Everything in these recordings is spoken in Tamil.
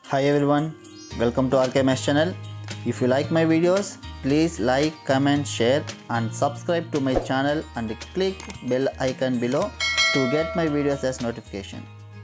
Hi everyone, welcome to RKMS channel. If you like my videos, please like, comment, share and subscribe to my channel and click bell icon below to get my videos as notification.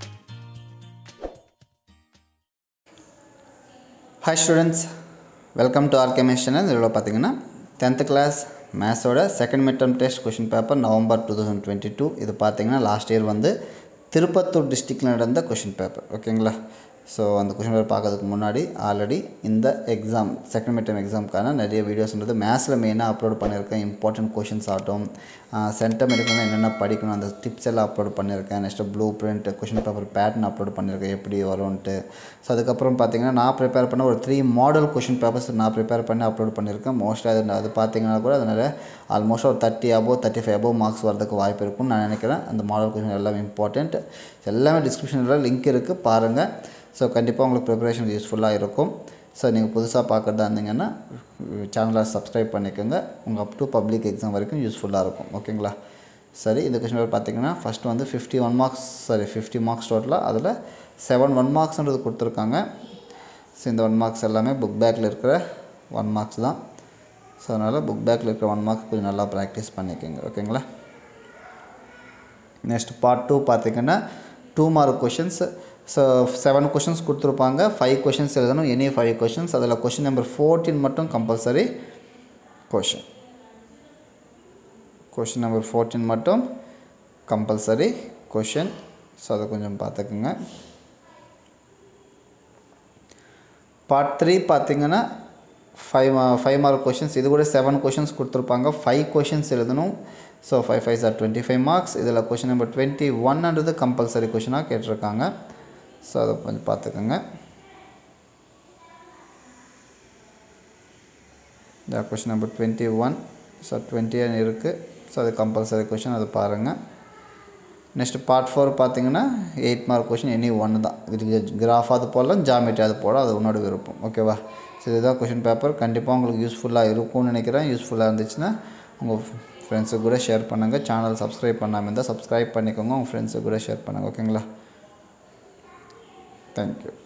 Hi students welcome to RK maths channel இதில் பார்த்தீங்கன்னா டென்த்து கிளாஸ் மேத்ஸோட second mid term test question paper November two thousand twenty two இது பார்த்தீங்கன்னா லாஸ்ட் இயர் வந்து திருப்பத்தூர் டிஸ்ட்ரிக்டில் நடந்த கொஷின் பேப்பர் ஓகேங்களா ஸோ அந்த கொஷின் பேப்பர் பார்க்கறதுக்கு முன்னாடி ஆல்ரெடி இந்த எக்ஸாம் செகண்ட் மிட் டர்ம் எக்ஸாமுக்கான நிறைய வீடியோஸ்ன்றது மேத்ஸில் மெயினாக அப்லோட் பண்ணியிருக்கேன் இம்பார்ட்டன்ட் கொஷின்ஸ் ஆகட்டும் சென்டம் எடுக்கணும் என்னென்ன படிக்கணும் அந்த டிப்ஸ் எல்லாம் அப்லோட் பண்ணியிருக்கேன் next blue print question paper pattern upload பண்ணியிருக்கேன் எப்படி வரும்ன்ட்டு ஸோ அதுக்கப்புறம் பார்த்தீங்கன்னா நான் ப்ரிப்பேர் பண்ண ஒரு த்ரீ மாடல் கொஷின் பேப்பர்ஸ் நான் ப்ரிப்பேர் பண்ணி அப்லோட் பண்ணியிருக்கேன் மோஸ்ட்லி அது அது பார்த்தீங்கன்னா கூட அதனால் ஆல்மோஸ்ட் ஒரு thirty above thirty five above marks வரதுக்கு வாய்ப்பு இருக்கும்னு நான் நினைக்கிறேன் அந்த மாடல் கொஷின் எல்லாமே இம்பார்ட்டண்ட் எல்லாமே டிஸ்கிரிப்ஷனில் லிங்க் இருக்குது பாருங்கள் ஸோ கண்டிப்பாக உங்களுக்கு ப்ரிப்பரேஷன் யூஸ்ஃபுல்லாக இருக்கும் ஸோ நீங்கள் புதுசாக பார்க்குறதா இருந்தீங்கன்னா சேனலை சப்ஸ்கிரைப் பண்ணிக்கோங்க உங்கள் அப் டு பப்ளிக் எக்ஸாம் வரைக்கும் யூஸ்ஃபுல்லாக இருக்கும் ஓகேங்களா சரி இந்த கொஷின் பேப்பர் பார்த்தீங்கன்னா ஃபஸ்ட்டு வந்து fifty one marks sorry fifty marks டோட்டலாக அதில் செவன் ஒன் மார்க்ஸ்ன்றது கொடுத்துருக்காங்க ஸோ இந்த ஒன் மார்க்ஸ் எல்லாமே புக் பேக்கில் இருக்கிற ஒன் மார்க்ஸ் தான் ஸோ அதனால் புக் பேக்கில் இருக்கிற ஒன் மார்க்ஸ் கொஞ்சம் நல்லா ப்ராக்டிஸ் பண்ணிக்கோங்க ஓகேங்களா நெக்ஸ்ட் பார்ட் டூ பார்த்திங்கன்னா two mark questions so seven questions கொடுத்துருப்பாங்க ஃபைவ் கொஷின்ஸ் எழுதணும் எனி ஃபைவ் கொஷின்ஸ் அதில் கொஷின் நம்பர் ஃபோர்டீன் மட்டும் compulsory question question number fourteen மட்டும் கம்பல்சரி கொஷின் ஸோ அதை கொஞ்சம் பார்த்துக்குங்க பார்ட் த்ரீ பார்த்திங்கன்னா ஃபைவ் ஃபைவ் மார்க் கொஷின்ஸ் இது கூட செவன் கொஷின்ஸ் கொடுத்துருப்பாங்க ஃபைவ் கொஷின்ஸ் எழுதணும் so five five sir twenty five marks இதில் கொஷின் நம்பர் டுவெண்ட்டி ஒன்ன்றது கம்பல்சரி கொஷினாக கேட்டிருக்காங்க ஸோ அதை கொஞ்சம் பார்த்துக்கோங்க இந்த question number twenty one so twenty one இருக்குது ஸோ அது கம்பல்சரி கொஷின் அதை பாருங்கள் நெக்ஸ்ட் பார்ட் ஃபோர் பார்த்தீங்கன்னா எயிட் மார்க் கொஷின் எனி ஒன்று தான் இது கிராஃப் அது போடலாம் ஜாமெட்ரி அது போட அது உன்னோட விருப்பம் ஓகேவா ஸோ இதுதான் கொஷின் பேப்பர் கண்டிப்பாக உங்களுக்கு யூஸ்ஃபுல்லாக இருக்கும்னு நினைக்கிறேன் யூஸ்ஃபுல்லாக இருந்துச்சுன்னா உங்கள் ஃப்ரெண்ட்ஸுக்கு கூட ஷேர் பண்ணுங்கள் சேனல் சப்ஸ்கிரைப் பண்ணாமல் இருந்தால் சப்ஸ்கிரைப் பண்ணிக்கோங்க உங்கள் ஃப்ரெண்ட்ஸுக்கு கூட ஷேர் பண்ணுங்கள் ஓகேங்களா தேங்க்யூ